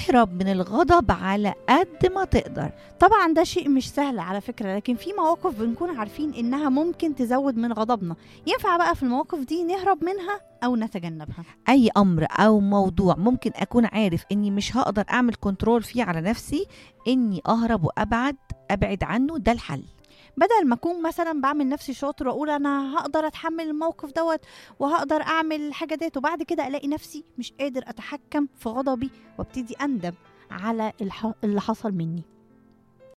اهرب من الغضب على قد ما تقدر طبعا ده شيء مش سهل على فكرة لكن في مواقف بنكون عارفين إنها ممكن تزود من غضبنا ينفع بقى في المواقف دي نهرب منها أو نتجنبها اي امر او موضوع ممكن اكون عارف اني مش هقدر اعمل كنترول فيه على نفسي اني اهرب وابعد ابعد عنه ده الحل بدل ما أكون مثلا بعمل نفسي شاطر وأقول أنا هقدر أتحمل الموقف دوت وهقدر أعمل الحاجة ديت وبعد كده ألاقي نفسي مش قادر أتحكم في غضبي وابتدي أندم على الح- اللي حصل مني